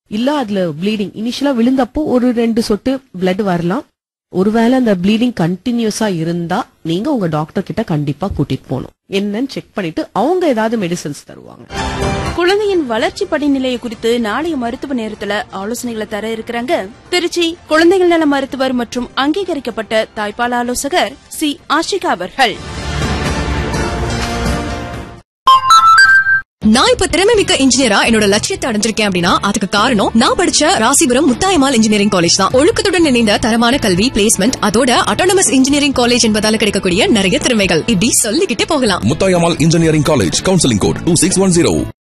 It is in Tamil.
இல்ல அதுல ப்ளீடிங் இனிஷியலா விழுந்தப்போ ஒரு ரெண்டு சொட்டு பிளட் வரலாம் ஒருவேளை அந்த ப்ளீடிங் கண்டினியூஸா இருந்தா நீங்க உங்க டாக்டர் கிட்ட கண்டிப்பா கூட்டிட்டு போகணும் என்னன்னு செக் பண்ணிட்டு அவங்க ஏதாவது மெடிசன்ஸ் தருவாங்க குழந்தையின் வளர்ச்சி படிநிலையை குறித்து நாளைய மருத்துவ நேரத்துல ஆலோசனைகளை தர இருக்கிறாங்க திருச்சி குழந்தைகள் நல மருத்துவர் மற்றும் அங்கீகரிக்கப்பட்ட தாய்ப்பால் ஆலோசகர் சி ஆஷிகா அவர்கள் நான் இப்ப திறமை மிக்க இன்ஜினியரா என்னோட லட்சியத்தை அடைஞ்சிருக்கேன் அப்படின்னா அதுக்கு காரணம் நான் படிச்ச ராசிபுரம் முத்தாயமால் இன்ஜினியரிங் காலேஜ் தான் ஒழுக்கத்துடன் இணைந்த தரமான கல்வி பிளேஸ்மெண்ட் அதோட அட்டானமஸ் இன்ஜினியரிங் காலேஜ் என்பதால கிடைக்கக்கூடிய நிறைய திறமைகள் இப்படி சொல்லிக்கிட்டே போகலாம் Muthayammal engineering college counselling code two six one zero